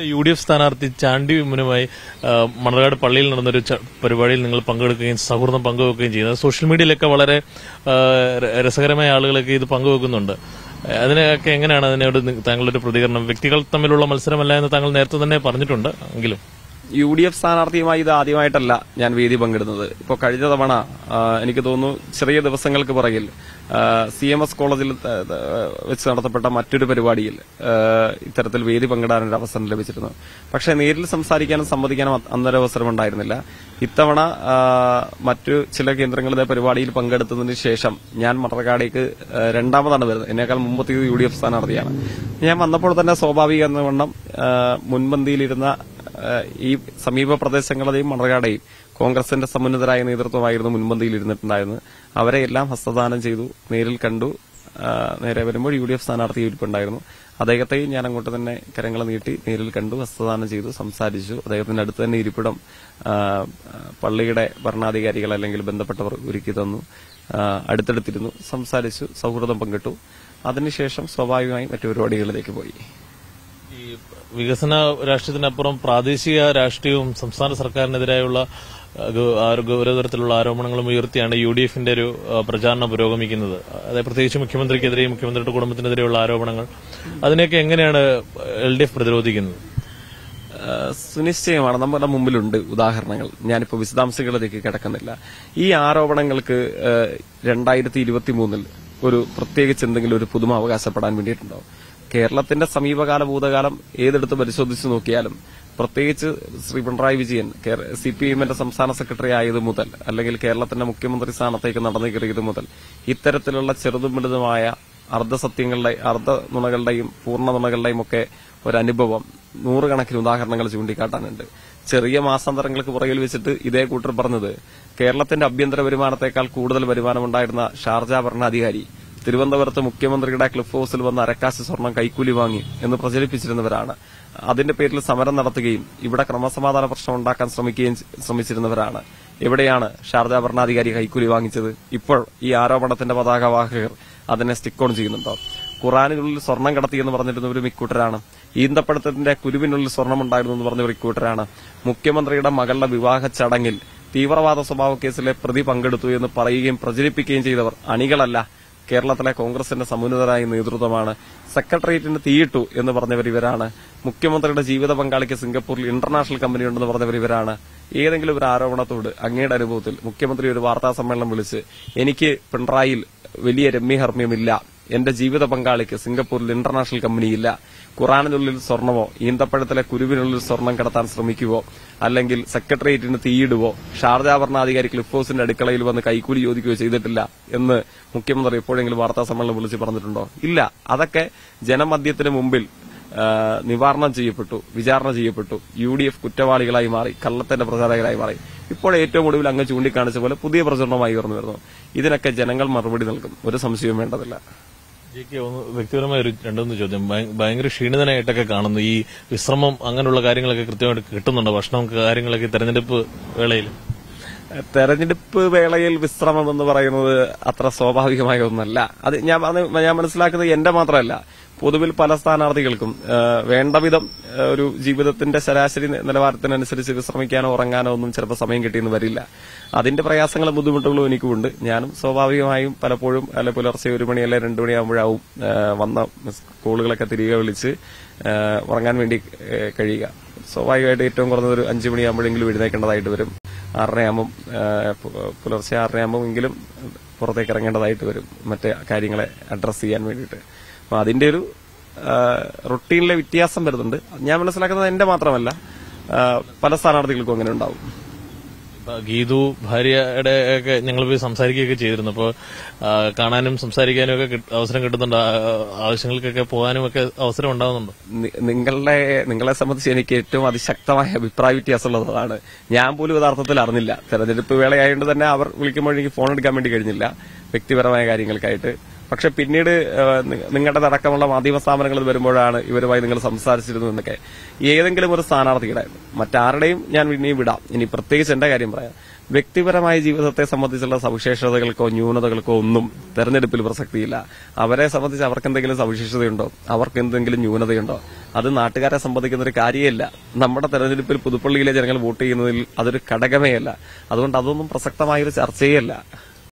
U D F സ്ഥാനാർത്ഥി ചാണ്ടി മുനുമായി ആ, മണർകാട് പള്ളിയിൽ നടന്നൊരു ച- പരിപാടിയിൽ നിങ്ങൾ പങ്കെടുക്കുകയും സൗഹൃദം പങ്കുവെക്കുകയും ചെയ്യുന്നത് സോഷ്യൽ മീഡിയയിലൊക്കെ വളരെ ആ, ര- രസകരമായ ആളുകളൊക്കെ ഇത് പങ്കുവെക്കുന്നുണ്ട് അതിനൊക്കെ എങ്ങനെയാണ് അതിനോട് നി- താങ്കളുടെ ഒരു പ്രതികരണം വ്യക്തികൾ തമ്മിലുള്ള മത്സരമല്ല എന്ന് താങ്കൾ നേരത്തെ തന്നെ പറഞ്ഞിട്ടുണ്ട് എങ്കിലും യു ഡി എഫ് സ്ഥാനാർത്ഥിയുമായി ഇത് ആദ്യമായിട്ടല്ല ഞാൻ വേദി പങ്കിടുന്നത് ഇപ്പോൾ കഴിഞ്ഞ തവണ ആ, എനിക്ക് തോന്നുന്നു ചെറിയ ദിവസങ്ങൾക്ക് പുറകിൽ സി എം എസ് കോളേജിൽ ആ, ആ, വെച്ച് നടത്തപ്പെട്ട മറ്റൊരു പരിപാടിയിൽ ആ, ഇത്തരത്തിൽ വേദി പങ്കിടാനൊരു അവസരം ലഭിച്ചിരുന്നു പക്ഷേ നേരിൽ സംസാരിക്കാനും സംവദിക്കാനും അ- അന്നൊരു അവസരം ഉണ്ടായിരുന്നില്ല ഇത്തവണ ആ, മറ്റു ചില കേന്ദ്രങ്ങളിലെ പരിപാടിയിൽ പങ്കെടുത്തതിന് ശേഷം ഞാൻ മറക്കാടേക്ക് ആ, രണ്ടാമതാണ് വരുന്നത് എന്നേക്കാൾ മുമ്പത്തെ യു ഡി എഫ് സ്ഥാനാർത്ഥിയാണ് ഞാൻ വന്നപ്പോൾ തന്നെ സ്വാഭാവിക എന്ന വണ്ണം ആ, മുൻപന്തിയിലിരുന്ന ഏഹ് ഈ സമീപ പ്രദേശങ്ങളുടെയും മണർകാടെയും കോൺഗ്രസിന്റെ സമുന്നതരായ നേതൃത്വമായിരുന്നു മുൻപന്തിയിൽ ഇരുന്നിട്ടുണ്ടായിരുന്നത് അവരെ എല്ലാം ഹസ്തദാനം ചെയ്തു നേരിൽ കണ്ടു ആഹ് നേരെ വരുമ്പോൾ യു ഡി എഫ് സ്ഥാനാർത്ഥി ഇരിപ്പുണ്ടായിരുന്നു അദ്ദേഹത്തെയും ഞാൻ അങ്ങോട്ട് തന്നെ കരങ്ങൾ നീട്ടി നേരിൽ കണ്ടു ഹസ്തദാനം ചെയ്തു സംസാരിച്ചു അദ്ദേഹത്തിന്റെ അടുത്ത് തന്നെ ഇരിപ്പിടം ആഹ് പള്ളിയുടെ ഭരണാധികാരികൾ അല്ലെങ്കിൽ ബന്ധപ്പെട്ടവർ ഒരുക്കി തന്നു ആഹ് അടുത്തടുത്തിരുന്നു സംസാരിച്ചു സൗഹൃദം പങ്കിട്ടു അതിനുശേഷം സ്വാഭാവികമായും മറ്റു പരിപാടികളിലേക്ക് പോയി ഈ വികസന രാഷ്ട്രീയത്തിനപ്പുറം പ്രാദേശിക രാഷ്ട്രീയവും സംസ്ഥാന സർക്കാരിനെതിരായുള്ള ആ, ഗ- ആ, ഗൗരവതരത്തിലുള്ള ആരോപണങ്ങളും ഉയർത്തിയാണ് യു ഡി എഫിന്റെ ഒരു ആ, പ്രചാരണം പുരോഗമിക്കുന്നത് അതായത് പ്രത്യേകിച്ച് മുഖ്യമന്ത്രിക്കെതിരെയും മുഖ്യമന്ത്രിയുടെ കുടുംബത്തിനെതിരെയുള്ള ആരോപണങ്ങൾ അതിനെയൊക്കെ എങ്ങനെയാണ് എൽ ഡി എഫ് പ്രതിരോധിക്കുന്നത് ഏഹ് സുനിശ്ചയമാണ് നമ്മുടെ മുമ്പിലുണ്ട് ഉദാഹരണങ്ങൾ ഞാനിപ്പോൾ വിശദാംശങ്ങളിലേക്ക് കിടക്കുന്നില്ല ഈ ആരോപണങ്ങൾക്ക് രണ്ടായിരത്തി ഇരുപത്തി മൂന്നിൽ ഒരു പ്രത്യേകിച്ച് എന്തെങ്കിലും ഒരു പുതുമ അവകാശപ്പെടാൻ വേണ്ടിയിട്ടുണ്ടാവും കേരളത്തിന്റെ സമീപകാല ഭൂതകാലം ഏതെടുത്ത് പരിശോധിച്ചു നോക്കിയാലും പ്രത്യേകിച്ച് ശ്രീ പിണറായി വിജയൻ സി പി എമ്മിന്റെ സംസ്ഥാന സെക്രട്ടറി ആയത് മുതൽ അല്ലെങ്കിൽ കേരളത്തിന്റെ മുഖ്യമന്ത്രി സ്ഥാനത്തേക്ക് നടന്നു കയറിയത് മുതൽ ഇത്തരത്തിലുള്ള ചെറുതും വലുതുമായ അർദ്ധസത്യങ്ങളുടെ അർദ്ധ നുണകളുടെയും പൂർണ്ണ നുണകളുടെയും ഒക്കെ ഒരു അനുഭവം നൂറുകണക്കിന് ഉദാഹരണങ്ങൾ ചൂണ്ടിക്കാട്ടാനുണ്ട് ചെറിയ മാസാന്തരങ്ങൾക്ക് പുറകിൽ വെച്ചിട്ട് ഇതേ കൂട്ടർ പറഞ്ഞത് കേരളത്തിന്റെ ആഭ്യന്തര വരുമാനത്തെക്കാൾ കൂടുതൽ വരുമാനമുണ്ടായിരുന്ന ഷാർജ ഭരണാധികാരി തിരുവനന്തപുരത്ത് മുഖ്യമന്ത്രിയുടെ ക്ലിഫ് ഹൌസിൽ വന്ന് അരക്കാശ് സ്വർണം കൈക്കൂലി വാങ്ങി എന്ന് പ്രചരിപ്പിച്ചിരുന്നവരാണ് അതിന്റെ പേരിൽ സമരം നടത്തുകയും ഇവിടെ ക്രമസമാധാന പ്രശ്നം ഉണ്ടാക്കാൻ ശ്രമിക്കുകയും ശ്രമിച്ചിരുന്നവരാണ് എവിടെയാണ് ഷാർജ ഭരണാധികാരി കൈക്കൂലി വാങ്ങിച്ചത് ഇപ്പോൾ ഈ ആരോപണത്തിന്റെ പതാകവാഹകർ അതിനെ സ്റ്റിക്ക് ഓൺ ചെയ്യുന്നുണ്ടോ ഖുറാനിനുള്ളിൽ സ്വർണം കടത്തിയെന്ന് പറഞ്ഞിരുന്നവർ ഇക്കൂട്ടരാണ് ഈന്തപ്പഴത്തിന്റെ കുരുവിനുള്ളിൽ സ്വർണമുണ്ടായിരുന്നു എന്ന് പറഞ്ഞവർ ഇക്കൂട്ടരാണ് മുഖ്യമന്ത്രിയുടെ മകളുടെ വിവാഹ ചടങ്ങിൽ തീവ്രവാദ സ്വഭാവ കേസിലെ പ്രതി പങ്കെടുത്തു എന്ന് പറയുകയും പ്രചരിപ്പിക്കുകയും ചെയ്തവർ അണികളല്ല കേരളത്തിലെ കോൺഗ്രസിന്റെ സമുന്നതരായ നേതൃത്വമാണ് സെക്രട്ടേറിയറ്റിന് തീയിട്ടു എന്ന് പറഞ്ഞവർ ഇവരാണ് മുഖ്യമന്ത്രിയുടെ ജീവിത പങ്കാളിക്ക് സിംഗപ്പൂരിൽ ഇന്റർനാഷണൽ കമ്പനി ഉണ്ടെന്ന് പറഞ്ഞവർ ഇവരാണ് ഏതെങ്കിലും ഒരു ആരോപണത്തോട് അങ്ങയുടെ അനുഭവത്തിൽ മുഖ്യമന്ത്രി ഒരു വാർത്താ സമ്മേളനം വിളിച്ച് എനിക്ക് പിണറായിൽ വലിയ രമ്യഹർമ്മ്യമില്ല എന്റെ ജീവിത പങ്കാളിക്ക് സിംഗപ്പൂരിൽ ഇന്റർനാഷണൽ കമ്പനിയില്ല ഖുറാനിനുള്ളിൽ സ്വർണമോ ഈന്തപ്പഴത്തിലെ കുരുവിനുള്ളിൽ സ്വർണം കടത്താൻ ശ്രമിക്കുവോ അല്ലെങ്കിൽ സെക്രട്ടേറിയറ്റിന് തീയിടുവോ ഷാർജ ഭരണാധികാരി ക്ലിഫ് ഹൌസിന്റെ അടുക്കളയിൽ വന്ന് കൈക്കൂലി ചോദിക്കുകയോ ചെയ്തിട്ടില്ല എന്ന് മുഖ്യമന്ത്രി എപ്പോഴെങ്കിലും വാർത്താ സമ്മേളനം വിളിച്ച് പറഞ്ഞിട്ടുണ്ടോ ഇല്ല അതൊക്കെ ജനമധ്യത്തിന് മുമ്പിൽ ആ, നിവാരണം ചെയ്യപ്പെട്ടു വിചാരണ ചെയ്യപ്പെട്ടു യു ഡി എഫ് കുറ്റവാളികളായി മാറി കള്ളത്തിന്റെ പ്രചാരകരായി മാറി ഇപ്പോൾ ഏറ്റവും ഒടുവിൽ അങ്ങ് ചൂണ്ടിക്കാണിച്ച പോലെ പുതിയ പ്രചരണമായി ഉയർന്നു വരുന്നു ഇതിനൊക്കെ ജനങ്ങൾ മറുപടി നൽകും ഒരു സംശയവും വേണ്ടതില്ല ജി കെ ഒന്ന് വ്യക്തിപരമായ ഒരു രണ്ടുമൂന്ന് ചോദ്യം ഭയ- ഭയങ്കര ക്ഷീണിതനായിട്ടൊക്കെ കാണുന്നു ഈ വിശ്രമം അങ്ങനെയുള്ള കാര്യങ്ങളൊക്കെ കൃത്യമായിട്ട് കിട്ടുന്നുണ്ടോ ഭക്ഷണം കാര്യങ്ങളൊക്കെ തെരഞ്ഞെടുപ്പ് വേളയിൽ തെരഞ്ഞെടുപ്പ് വേളയിൽ വിശ്രമം എന്ന് പറയുന്നത് അത്ര സ്വാഭാവികമായ ഒന്നല്ല അത് ഞാൻ അത് ഞാൻ മനസ്സിലാക്കുന്നത് എന്റെ മാത്രമല്ല പൊതുവിൽ പല സ്ഥാനാർത്ഥികൾക്കും ആ, വേണ്ട വിധം ആ, ഒരു ജീവിതത്തിന്റെ ശരാശരി നി- നിലവാരത്തിനനുസരിച്ച് വിശ്രമിക്കാനോ ഉറങ്ങാനോ ഒന്നും ചിലപ്പോൾ സമയം കിട്ടിയെന്ന് വരില്ല അതിന്റെ പ്രയാസങ്ങളും ബുദ്ധിമുട്ടുകളും എനിക്കുമുണ്ട് ഞാനും സ്വാഭാവികമായും പലപ്പോഴും അല്ലെ പുലർച്ചെ ഒരു മണി അല്ലെ രണ്ടു മണിയാകുമ്പോഴാവും ആ, വന്ന സ്കൂളുകളൊക്കെ തിരികെ വിളിച്ച് ആ, ഉറങ്ങാൻ വേണ്ടി ആ, കഴിയുക സ്വാഭാവികമായിട്ട് ഏറ്റവും കുറഞ്ഞത് ഒരു അഞ്ചു മണിയാകുമ്പോഴെങ്കിലും എഴുന്നേക്കേണ്ടതായിട്ട് വരും ആറരയാകുമ്പം ആ, പു- പുലർച്ചെ ആറരയാകുമ്പം എങ്കിലും പുറത്തേക്ക് ഇറങ്ങേണ്ടതായിട്ട് വരും മറ്റേ കാര്യങ്ങളെ അഡ്രസ്സ് ചെയ്യാൻ വേണ്ടിയിട്ട് അപ്പൊ അതിന്റെ ഒരു ആ, റൊട്ടീനിലെ വ്യത്യാസം വരുന്നുണ്ട് ഞാൻ മനസ്സിലാക്കുന്നത് എന്റെ മാത്രമല്ല ആ, പല സ്ഥാനാർത്ഥികൾക്കും അങ്ങനെ ഉണ്ടാവും ഇപ്പൊ ഗീതു ഭാര്യയുടെ ഒക്കെ ഞങ്ങൾ പോയി സംസാരിക്കുകയൊക്കെ ചെയ്തിരുന്നു അപ്പോൾ കാണാനും സംസാരിക്കാനും ഒക്കെ കിട്ട- അവസരം കിട്ടുന്നുണ്ട് ആ, ആവശ്യങ്ങൾക്കൊക്കെ പോകാനും ഒക്കെ അവസരം ഉണ്ടാവുന്നുണ്ടോ നി- നിങ്ങളുടെ നിങ്ങളെ സംബന്ധിച്ച് എനിക്ക് ഏറ്റവും അതിശക്തമായ അഭിപ്രായ വ്യത്യാസമുള്ളത് അതാണ് ഞാൻ പോലും യഥാർത്ഥത്തിൽ അറിഞ്ഞില്ല തെരഞ്ഞെടുപ്പ് വേളയായതുകൊണ്ട് തന്നെ അവർ വിളിക്കുമ്പോൾ എനിക്ക് ഫോൺ എടുക്കാൻ വേണ്ടി കഴിഞ്ഞില്ല വ്യക്തിപരമായ കാര്യങ്ങൾക്കായിട്ട് പക്ഷെ പിന്നീട് ഏഹ്, നി- നിങ്ങളുടെ അടക്കമുള്ള മാധ്യമ സ്ഥാപനങ്ങളിൽ വരുമ്പോഴാണ് ഇവരുമായി നിങ്ങൾ സംസാരിച്ചിരുന്നു എന്നൊക്കെ ഏതെങ്കിലും ഒരു സ്ഥാനാർത്ഥിയുടെ മറ്റാരുടെയും ഞാൻ ഇനി വിടാം ഇനി പ്രത്യേകിച്ച് എന്റെ കാര്യം പറയാം വ്യക്തിപരമായ ജീവിതത്തെ സംബന്ധിച്ചുള്ള സവിശേഷതകൾക്കോ ന്യൂനതകൾക്കോ ഒന്നും തെരഞ്ഞെടുപ്പിൽ പ്രസക്തിയില്ല അവരെ സംബന്ധിച്ച് അവർക്ക് എന്തെങ്കിലും സവിശേഷതയുണ്ടോ അവർക്ക് എന്തെങ്കിലും ന്യൂനതയുണ്ടോ അത് നാട്ടുകാരെ സംബന്ധിക്കുന്ന ഒരു കാര്യമല്ല നമ്മുടെ തെരഞ്ഞെടുപ്പിൽ പുതുപ്പള്ളിയിലെ ജനങ്ങൾ വോട്ട് ചെയ്യുന്നതിൽ അതൊരു ഘടകമേ അല്ല അതുകൊണ്ട് അതൊന്നും പ്രസക്തമായൊരു ചർച്ചയേ അല്ല